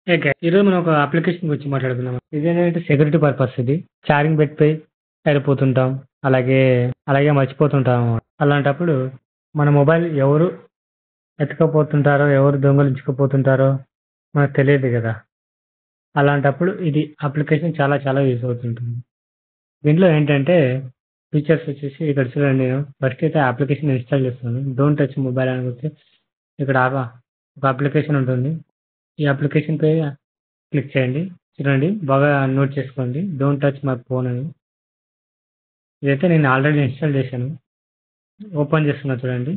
Okay. ఈరోజు మనం ఒక అప్లికేషన్ గురించి మాట్లాడుకుందాం. ఇదేంటంటే సెక్యూరిటీ పర్పస్ ఇది. చార్జింగ్ పెట్టిపోయి వెళ్ళిపోతుంటాం. అలాగే, అలాగే మర్చిపోతుంటాం. అలాంటప్పుడు మన మొబైల్ ఎవరు ఎత్తుకపోతుంటారో, ఎవరు దొంగిలించుకుపోతుంటారో మనకు తెలియదు గదా! అలాంటప్పుడు ఇది అప్లికేషన్ చాలా చాలా యూజ్ అవుతుంటుంది. దీంట్లో ఏంటంటే ఫీచర్స్ వచ్చేసి ఇక్కడ చూడండి నేను ఫస్ట్ అయితే అప్లికేషన్ ఇన్‌స్టాల్ చేస్తున్నాను. డోంట్ టచ్ మొబైల్ అని కొడితే ఇక్కడ ఆగ ఒక అప్లికేషన్ ఉంటుంది. ఈ అప్లికేషన్‌పై క్లిక్ చేయండి. చూడండి బాగా నోట్ చేసుకోండి. డోంట్ టచ్ మై ఫోన్ అని. ఇదైతే నేను ఆల్రెడీ ఇన్‌స్టాల్ చేశాను. ఓపెన్ చేస్తున్నా చూడండి.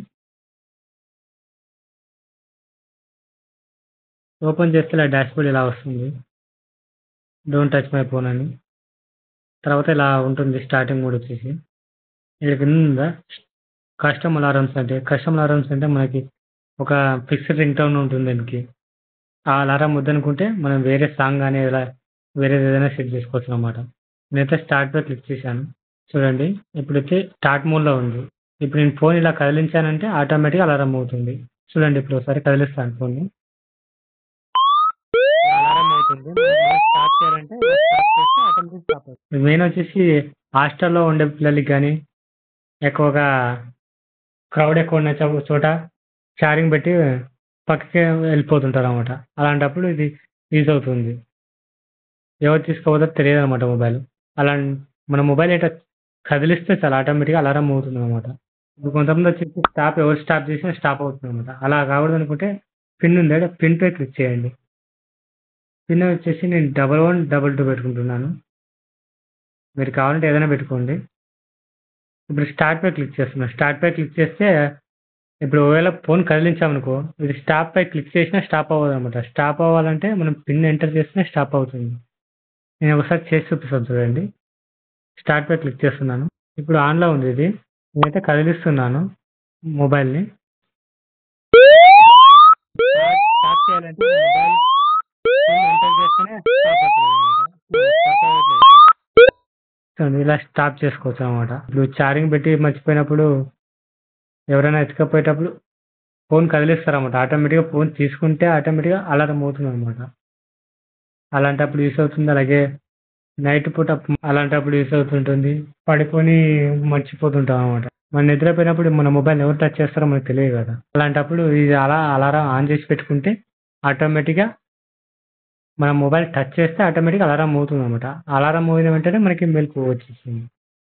ఓపెన్ చేస్తే ఇలా డాష్‌బోర్డ్ ఇలా వస్తుంది. డోంట్ టచ్ మై ఫోన్ అని. తర్వాత ఇలా ఉంటుంది స్టార్టింగ్ మోడ్ వచ్చేసి. ఇక్కడ కింద కస్టమ్ అలారమ్స్ అంటే కస్టమ్ అలారమ్స్ అంటే మనకి ఒక ఫిక్స్డ్ రింగ్‌టోన్ ఉంటుంది దీనికి. ఆ అలారం వద్దనుకుంటే మనం వేరే సాంగ్ గాని ఇలా వేరేదేదైనా సెట్ చేసుకోవచ్చనమాట. నేనైతే స్టార్ట్ పై క్లిక్ చేశాను. చూడండి ఇప్పుడైతే స్టార్ట్ మోడ్‌లో ఉంది. ఇప్పుడు నేను ఫోన్ ఇలా కదిలించానంటే ఆటోమేటిక్‌గా అలారం మోగుతుంది. చూడండి ఇప్పుడు ఒకసారి కదిలిస్తాను ఫోన్‌ని. అలారం మోగుతుంది. మనం స్టాప్ చేయాలంటే ఇలా స్టాప్ చేస్తే ఆటోమేటిక్‌గా స్టాప్ అవుతుంది. మెయిన్ వచ్చేసి హాస్టల్‌లో ఉండే పిల్లలకి గాని, ఎక్కువగా క్రౌడ్ ఎక్కువ ఉన్న చో చోట చార్జింగ్ పెట్టి పక్కకి వెళ్ళిపోతుంటారనమాట. అలాంటప్పుడు ఇది యూజ్ అవుతుంది. ఎవరు తీసుకుపోతారో తెలియదనమాట మొబైల్. అలా మన మొబైల్ ఇట్లా కదిలిస్తే చాలు ఆటోమేటిక్‌గా అలారం మోగుతుందనమాట. ఇప్పుడు కొంతమంది వచ్చేసి స్టాప్ ఎవరు స్టాప్ చేసినా స్టాప్ అవుతుందనమాట. అలా కాకూడదనుకుంటే పిన్ ఉంది కదా! పిన్‌పై క్లిక్ చేయండి. పిన్ వచ్చేసి నేను 1112 పెట్టుకుంటున్నాను. మీరు కావాలంటే ఏదైనా పెట్టుకోండి. ఇప్పుడు స్టార్ట్ పై క్లిక్ చేస్తున్నా. స్టార్ట్ పై క్లిక్ చేస్తే ఇప్పుడు ఒకవేళ ఫోన్ కదిలించామనుకో ఇది స్టాప్ పై క్లిక్ చేసినా స్టాప్ అవ్వదనమాట. స్టాప్ అవ్వాలంటే మనం పిన్ ఎంటర్ చేస్తేనే స్టాప్ అవుతుంది. నేను ఒకసారి చేసి చూపిస్తాను చూడండి. స్టార్ట్ పై క్లిక్ చేస్తున్నాను. ఇప్పుడు ఆన్‌లో ఉంది ఇది. నేనైతే కదిలిస్తున్నాను మొబైల్‌ని. స్టార్ట్ స్టాప్ చేయాలంటే మొబైల్ పిన్ ఎంటర్ చేస్తేనే స్టాప్ అవుతుందనమాట. స్టాప్ అవ్వట్లేదు. చూడండి ఇలా స్టాప్ చేసుకోవచ్చనమాట. ఇప్పుడు చార్జింగ్ పెట్టి మర్చిపోయినప్పుడు ఎవరైనా ఎత్తుకపోయేటప్పుడు ఫోన్ కదిలిస్తారనమాట. ఆటోమేటిక్‌గా ఫోన్ తీసుకుంటే ఆటోమేటిక్‌గా అలారం మోగుతుందనమాట. అలాంటప్పుడు యూజ్ అవుతుంది. అలాగే నైట్ పూట అలాంటప్పుడు యూజ్ అవుతుంటుంది. పడుకొని మర్చిపోతుంటామనమాట. మనం నిద్రపోయినప్పుడు మన మొబైల్‌ని ఎవరు టచ్ చేస్తారో మనకు తెలియదు కదా! అలాంటప్పుడు ఇది అలా అలారం ఆన్ చేసి పెట్టుకుంటే ఆటోమేటిక్‌గా మన మొబైల్ టచ్ చేస్తే ఆటోమేటిక్‌గా అలారం మోగుతుందనమాట. అలారం మోగిన వెంటనే మనకి మెలుకువ వచ్చేస్తుంది.